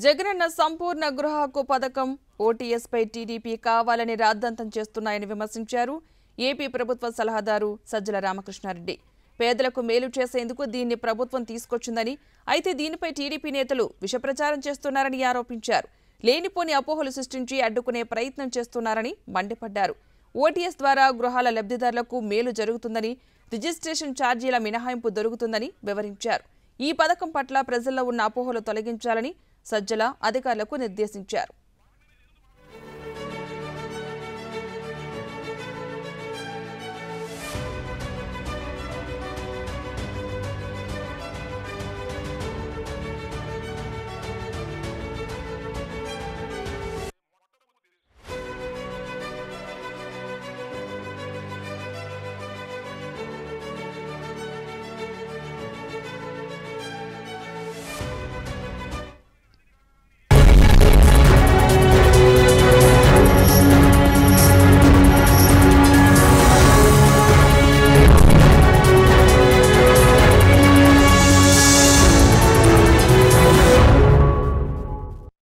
జగనన్న సంపూర్ణ గృహ హక్కు పథకం ఓటీఎస్ పై టీడీపీ కావాలని రాద్ధాంతం చేస్తున్నాయని విమర్శించారు ఏపీ ప్రభుత్వ సలహాదారు సజ్జల రామకృష్ణారెడ్డి పేదలకు మేలు చేసేందుకు దీన్ని ప్రభుత్వం తీసుకొచ్చిందని అయితే దీనిపై టీడీపీ నేతలు విషప్రచారం చేస్తున్నారని ఆరోపించారు లేనిపోని అపోహలు సృష్టించి అడ్డుకునే ప్రయత్నం చేస్తున్నారని మండిపడ్డారు ఓటీఎస్ ద్వారా గృహాల లబ్ధిదారులకు మేలు జరుగుతుందని రిజిస్ట్రేషన్ ఛార్జీల మినహాయింపు దొరుకుతుందని వివరించారు ఈ పథకం పట్ల ప్రజల్లో ఉన్న అపోహలు తొలగించాలని సజ్జల అధికారులకు నిర్దేశించారు